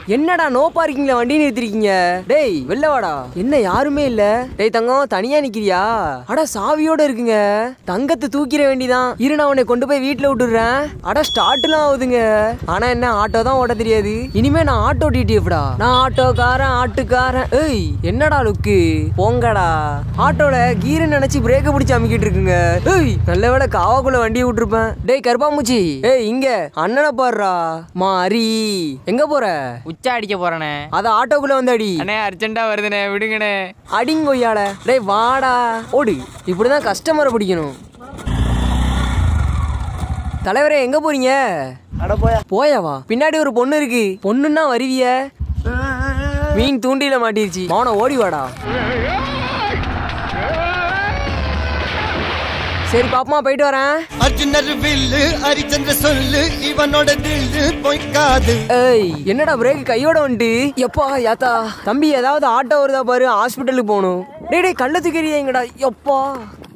என்னடா நோ பார்க்கிங்ல வண்டி நிறுத்திருக்கீங்க டேய் வெளில வாடா என்ன யாருமே இல்ல டேய் தங்கம் தனியா நிக்கிறியா அட சாவியோட இருக்குங்க தங்கத்தை தூக்கிற வேண்டிதான் இரு நான் உன்னை கொண்டு போய் வீட்டுல விட்டுடுறேன் அட ஸ்டார்ட்லாம் ஆகுதுங்க ஆனா என்ன ஆட்டோ தான் ஓட்ட தெரியாது இனிமே நான் ஆட்டோ டிடிஎஃப்டா நான் ஆட்டோக்காரன் ஆட்டுக்காரன் ஏய் என்னடா லுக்கு போங்கடா ஆட்டோல கீரை நினைச்சு பிரேக்க பிடிச்சு அமுக்கிட்டு இருக்குங்க ஏய் நல்ல வேளை காவாக்குள்ள வண்டியை விட்டுருப்பேன் டேய் கருப்பாமூச்சி ஏய் இங்க அண்ணனை பாருடா மாறி எங்க போற உச்சா அடிக்க போறேனே அத ஆட்டோக்குள்ள வந்து அடி அண்ணே அர்ஜென்ட்டா வருதுண்ணே விடுங்கண்ணே அடிங்கொய்யால டேய் வாடா ஓடு இப்படிதான் கஸ்டமரை பிடிக்கணும் தலைவரே எங்க போறீங்க அட போயா போயாவா பின்னாடி ஒரு பொண்ணு இருக்கு பொண்ணுன்னா வருவிய மீன் தூண்டில மாட்டிருச்சு மௌன ஓடி வாடா சரி பாப்பமா போயிட்டு வரேன் அர்ஜுனர் வில்லு ஹரிச்சந்திர சொல்லு இவனோட தில்லு பொய்க்காது ஏய் என்னடா பிரேக் கையோட வந்துட்டு எப்பா யாத்தா தம்பி ஏதாவது ஆட்டோ வருதா பாரு ஹாஸ்பிட்டலுக்கு போகணும் டேய் டேய் கள்ள தூக்கிறீங்கடா எப்பா